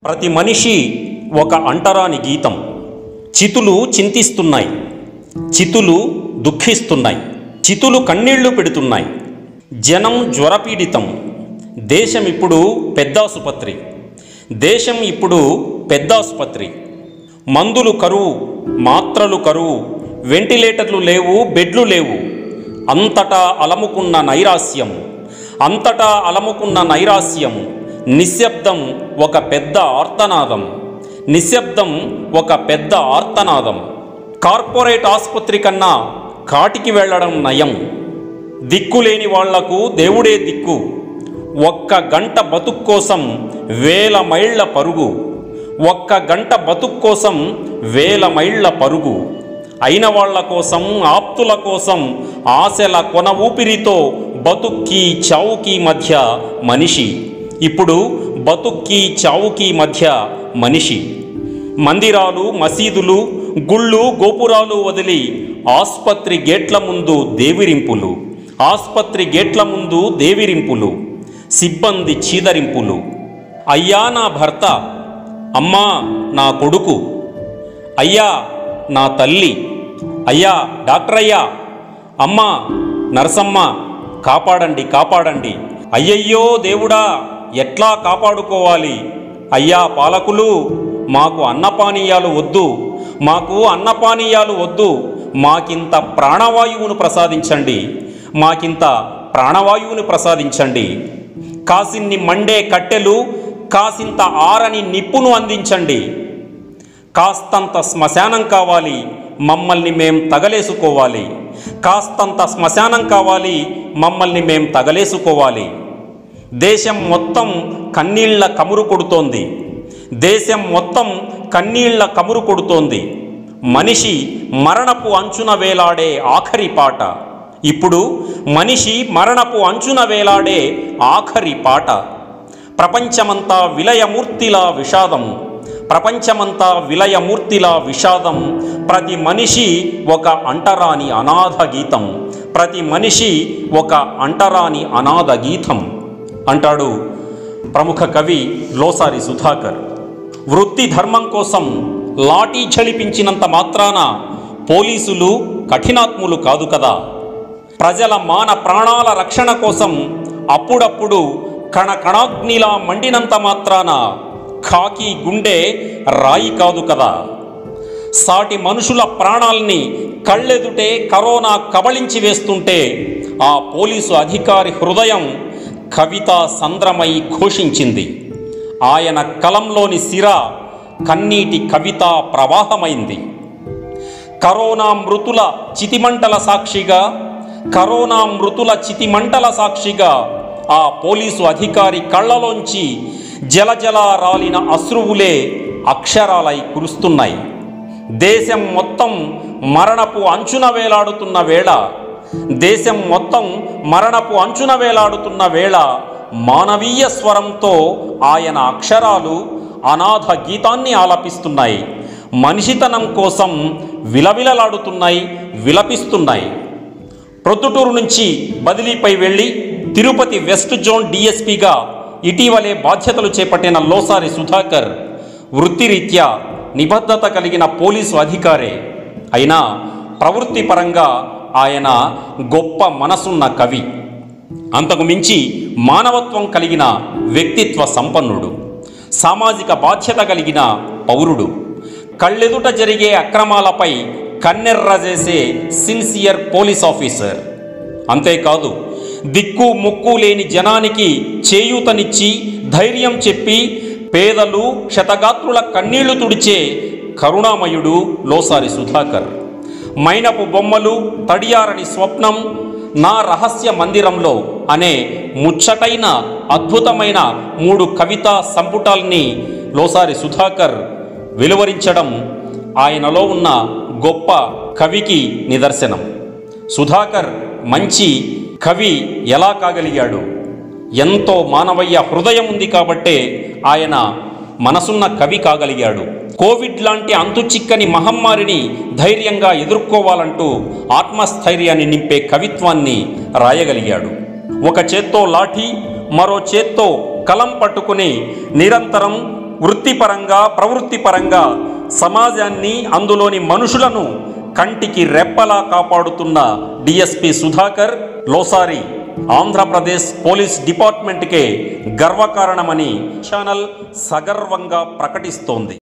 ప్రతి మనిషి ఒక అంటరాని గీతం చితులు చింతిస్తున్నాయి చితులు దుఃఖిస్తున్నాయి చితులు కన్నీళ్లు పెడుతున్నాయి జనం జ్వరపీడితం దేశం ఇప్పుడు పెద్దాసుపత్రి దేశం ఇప్పుడు పెద్దాసుపత్రి మందులు కరువు మాత్రలు కరువు వెంటిలేటర్లు లేవు బెడ్లు లేవు అంతటా అలముకున్న నైరాస్యం అంతటా అలముకున్న నైరాస్యం నిశ్శబ్దం ఒక పెద్ద ఆర్తనాదం నిశ్శబ్దం ఒక పెద్ద ఆర్తనాదం కార్పొరేట్ ఆసుపత్రి కన్నా కాటికి వెళ్ళడం నయం దిక్కులేని వాళ్లకు దేవుడే దిక్కు ఒక్క గంట బతుకు కోసం వేల మైళ్ళ పరుగు ఒక్క గంట బతుకు కోసం వేల మైళ్ళ పరుగు అయిన వాళ్ళ కోసం ఆప్తుల కోసం ఆశల కొన ఊపిరితో బతుక్కి చావుకి మధ్య మనిషి ఇప్పుడు బతుక్కి చావుకి మధ్య మనిషి మందిరాలు మసీదులు గుళ్ళు గోపురాలు వదిలి ఆస్పత్రి గేట్ల ముందు దేవిరింపులు ఆస్పత్రి గేట్ల ముందు దేవిరింపులు సిబ్బంది చీదరింపులు అయ్యా నా భర్త అమ్మా నా కొడుకు అయ్యా నా తల్లి అయ్యా డాక్టర్ అయ్యా అమ్మా నరసమ్మ కాపాడండి కాపాడండి అయ్యయ్యో దేవుడా ఎట్లా కాపాడుకోవాలి అయ్యా పాలకులు మాకు అన్నపానీయాలు వద్దు మాకు అన్నపానీయాలు వద్దు మాకింత ప్రాణవాయువును ప్రసాదించండి మాకింత ప్రాణవాయువుని ప్రసాదించండి కాసిన్ని మండే కట్టెలు కాసింత ఆరని నిప్పును అందించండి కాస్తంత శ్మశానం కావాలి మమ్మల్ని మేం తగలేసుకోవాలి కాస్తంత శ్మశానం కావాలి మమ్మల్ని మేం తగలేసుకోవాలి దేశం మొత్తం కన్నీళ్ల కమురు కొడుతోంది దేశం మొత్తం కన్నీళ్ల కమురు కొడుతోంది మనిషి మరణపు అంచున వేలాడే ఆఖరి పాట ఇప్పుడు మనిషి మరణపు అంచున వేలాడే ఆఖరి పాట ప్రపంచమంతా విలయమూర్తిలా విషాదం ప్రపంచమంతా విలయమూర్తిలా విషాదం ప్రతి మనిషి ఒక అంటరాని అనాథ గీతం ప్రతి మనిషి ఒక అంటరాని అనాథ గీతం అంటాడు ప్రముఖ కవి లోసారి సుధాకర్ వృత్తి ధర్మం కోసం లాఠీ చలిపించినంత మాత్రాన పోలీసులు కఠినాత్ములు కాదు కదా ప్రజల మాన ప్రాణాల రక్షణ కోసం అప్పుడప్పుడు కణ కణాగ్నిలా మండినంత మాత్రాన ఖాకీ గుండె రాయి కాదు కదా సాటి మనుషుల ప్రాణాల్ని కళ్ళెదుటే కరోనా కబళించి వేస్తుంటే ఆ పోలీసు అధికారి హృదయం కవిత సంద్రమై ఘోషించింది ఆయన కలంలోని సిర కన్నీటి కవిత ప్రవాహమైంది కరోనా మృతుల చితిమంటల సాక్షిగా కరోనా మృతుల చితిమంటల సాక్షిగా ఆ పోలీసు అధికారి కళ్ళలోంచి జలజల రాలిన అశ్రువులే అక్షరాలై కురుస్తున్నాయి దేశం మొత్తం మరణపు అంచున వేలాడుతున్న వేళ దేశం మొత్తం మరణపు అంచున వేలాడుతున్న వేళ మానవీయ స్వరంతో ఆయన అక్షరాలు అనాథ గీతాన్ని ఆలపిస్తున్నాయి మనిషితనం కోసం విలవిలలాడుతున్నాయి విలపిస్తున్నాయి ప్రొద్దుటూరు నుంచి బదిలీపై వెళ్ళి తిరుపతి వెస్ట్ జోన్ డిఎస్పిగా ఇటీవలే బాధ్యతలు చేపట్టిన లోసారి సుధాకర్ వృత్తిరీత్యా నిబద్ధత కలిగిన పోలీసు అధికారే అయినా ప్రవృత్తి పరంగా ఆయన గొప్ప మనసున్న కవి అంతకు మించి మానవత్వం కలిగిన వ్యక్తిత్వ సంపన్నుడు సామాజిక బాధ్యత కలిగిన పౌరుడు కళ్ళెదుట జరిగే అక్రమాలపై కన్నెర్ర చేసే సిన్సియర్ పోలీస్ ఆఫీసర్ అంతేకాదు దిక్కు ముక్కు లేని జనానికి చేయూతనిచ్చి ధైర్యం చెప్పి పేదలు క్షతగాత్రుల కన్నీళ్లు తుడిచే కరుణామయుడు లోసారి సుధాకర్ మైనపు బొమ్మలు తడియారని స్వప్నం నా రహస్య మందిరంలో అనే ముచ్చటైన అద్భుతమైన మూడు కవితా సంపుటాల్ని లోసారి సుధాకర్ వెలువరించడం ఆయనలో ఉన్న గొప్ప కవికి నిదర్శనం సుధాకర్ మంచి కవి ఎలా కాగలిగాడు ఎంతో మానవయ్య హృదయం ఉంది కాబట్టే ఆయన మనసున్న కవి కాగలిగాడు కోవిడ్ లాంటి అంతుచిక్కని మహమ్మారిని ధైర్యంగా ఎదుర్కోవాలంటూ ఆత్మస్థైర్యాన్ని నింపే కవిత్వాన్ని రాయగలిగాడు ఒక చేత్తో లాఠీ మరో చేత్తో కలం పట్టుకుని నిరంతరం వృత్తిపరంగా ప్రవృత్తిపరంగా సమాజాన్ని అందులోని మనుషులను కంటికి రెప్పలా కాపాడుతున్న డిఎస్పి సుధాకర్ లోసారి ఆంధ్రప్రదేశ్ పోలీస్ డిపార్ట్మెంట్కే గర్వకారణమని ఛానల్ సగర్వంగా ప్రకటిస్తోంది